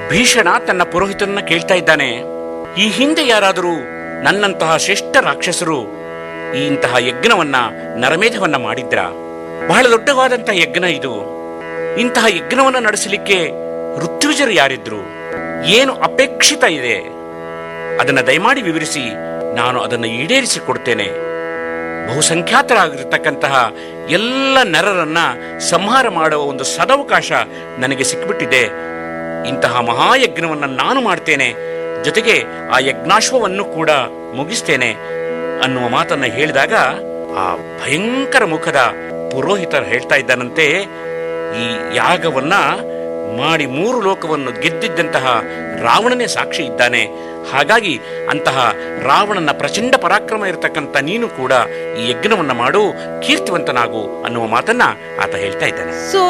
ಭೀಷಣ ತನ್ನ ಪುರೋಹಿತನನ್ನ ಕೇಳ್ತಾ ಇದ್ದಾನೆ ಈ ಹಿಂದೆ ಯಾರಾದರೂ ನನ್ನಂತಹ ಶ್ರೇಷ್ಠ ರಾಕ್ಷಸರು ಈ ಇಂತಹ ಯಜ್ಞವನ್ನ ನರಮೇಧವನ್ನ ಮಾಡಿದ್ರ ಬಹಳ ದೊಡ್ಡವಾದಂತಹ ಯಜ್ಞ ಇದು ಇಂತಹ ಯಜ್ಞವನ್ನ ನಡೆಸಲಿಕ್ಕೆ ಋತ್ವಿಜರು ಯಾರಿದ್ರು ಏನು ಅಪೇಕ್ಷಿತ ಇದೆ ಅದನ್ನ ದಯಮಾಡಿ ವಿವರಿಸಿ ನಾನು ಅದನ್ನು ಈಡೇರಿಸಿಕೊಡ್ತೇನೆ ಬಹುಸಂಖ್ಯಾತರಾಗಿರ್ತಕ್ಕಂತಹ ಎಲ್ಲ ನರರನ್ನ ಸಂಹಾರ ಮಾಡುವ ಒಂದು ಸದವಕಾಶ ನನಗೆ ಸಿಕ್ಕಿಬಿಟ್ಟಿದೆ ಇಂತಹ ಮಹಾಯಜ್ಞವನ್ನು ನಾನು ಮಾಡ್ತೇನೆ ಜೊತೆಗೆ ಆ ಯಜ್ಞಾಶ್ವವನ್ನು ಕೂಡ ಮುಗಿಸ್ತೇನೆ ಅನ್ನುವ ಮಾತನ್ನ ಹೇಳಿದಾಗ ಆ ಭಯಂಕರ ಮುಖದ ಪುರೋಹಿತರು ಹೇಳ್ತಾ ಇದ್ದಾನಂತೆ ಈ ಯಾಗವನ್ನ ಮಾಡಿ ಮೂರು ಲೋಕವನ್ನು ಗೆದ್ದಿದ್ದಂತಹ ರಾವಣನೇ ಸಾಕ್ಷಿ ಇದ್ದಾನೆ ಹಾಗಾಗಿ ಅಂತಹ ರಾವಣನ ಪ್ರಚಂಡ ಪರಾಕ್ರಮ ಇರತಕ್ಕಂಥ ನೀನು ಕೂಡ ಈ ಯಜ್ಞವನ್ನ ಮಾಡು ಕೀರ್ತಿವಂತನಾಗು ಅನ್ನುವ ಮಾತನ್ನ ಆತ ಹೇಳ್ತಾ ಇದ್ದಾನೆ ಸೊ